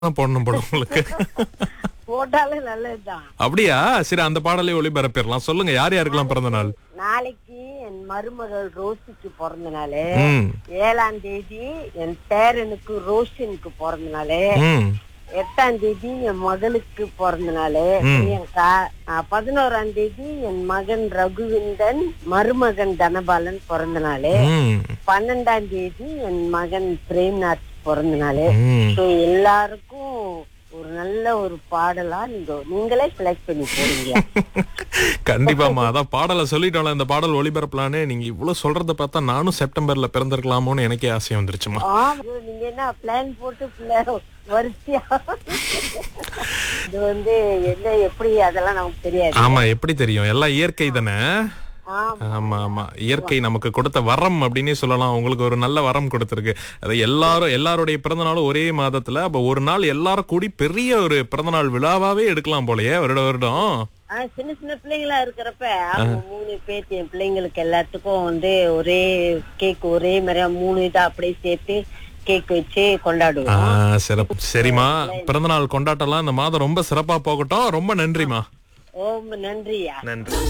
தான் போடணும் படம் உங்களுக்கு போட்டாலும் நல்லதுதான் அப்படியா சரி அந்த பாடலை ஒளிபரப்பிடலாம் சொல்லுங்க யார் யாருக்கெல்லாம் பிறந்த நாள் நாளைக்கு என் மருமகள் ரோசிக்கு பிறந்த நாள் ம் ஏழாம் தேதி என் பேரனுக்கு ரோஷனுக்கு பிறந்த நாள் ம் எட்டாம் தேதி என் மகளுக்கு பிறந்த நாள் பிரியங்கா ஆஹ், பதினோராம் தேதி என் மகன் ரகுவிந்தன் மருமகன் தனபாலன் பிறந்த நாள் ம் பன்னெண்டாம் தேதி என் மகன் பிரேம்நாத் பிறந்த நாள் ம் ஸோ எல்லாருக்கும் ஒரு நல்ல ஒரு பாடலா நீங்க நீங்களே செலக்ட் பண்ணி போடுங்க கண்டிப்பாமா அதான் பாடலை சொல்லிட்டோம்ல இந்த பாடல் ஒளிபரப்பலான்னு நீங்க இவ்வளவு சொல்றத பார்த்தா நானும் செப்டம்பர்ல பிறந்திருக்கலாமோன்னு எனக்கே ஆசை வந்துருச்சுமா ஆமா நீங்க என்ன பிளான் போட்டு பிள்ளை வரிசையா இது வந்து என்ன எப்படி அதெல்லாம் நமக்கு தெரியாது ஆமா எப்படி தெரியும் எல்லாம் இயற்கை தானே ஆமா ஆமா ஆமா இயற்கை நமக்கு கொடுத்த வரம் அப்படின்னே சொல்லலாம் உங்களுக்கு ஒரு நல்ல வரம் கொடுத்திருக்கு அது எல்லாரும் எல்லாருடைய பிறந்த நாளும் ஒரே மாதத்துல அப்ப ஒரு நாள் எல்லாரும் கூடி பெரிய ஒரு பிறந்த நாள் விழாவாவே எடுக்கலாம் போலயே வருட வருடம் ஆஹ் சின்ன சின்ன பிள்ளைங்களா இருக்கிறப்ப அவங்க மூணு பேர் என் பிள்ளைங்களுக்கு எல்லாத்துக்கும் வந்து ஒரே கேக் ஒரே மாதிரியா மூணு இதா அப்படியே சேர்த்து கேக் வச்சு கொண்டாடுவோம் ஆஹ் சிறப்பு சரிம்மா பிறந்த நாள் கொண்டாட்டம்லாம் இந்த மாதம் ரொம்ப சிறப்பா போகட்டும் ரொம்ப நன்றிமா ஓம் நன்றியா நன்றி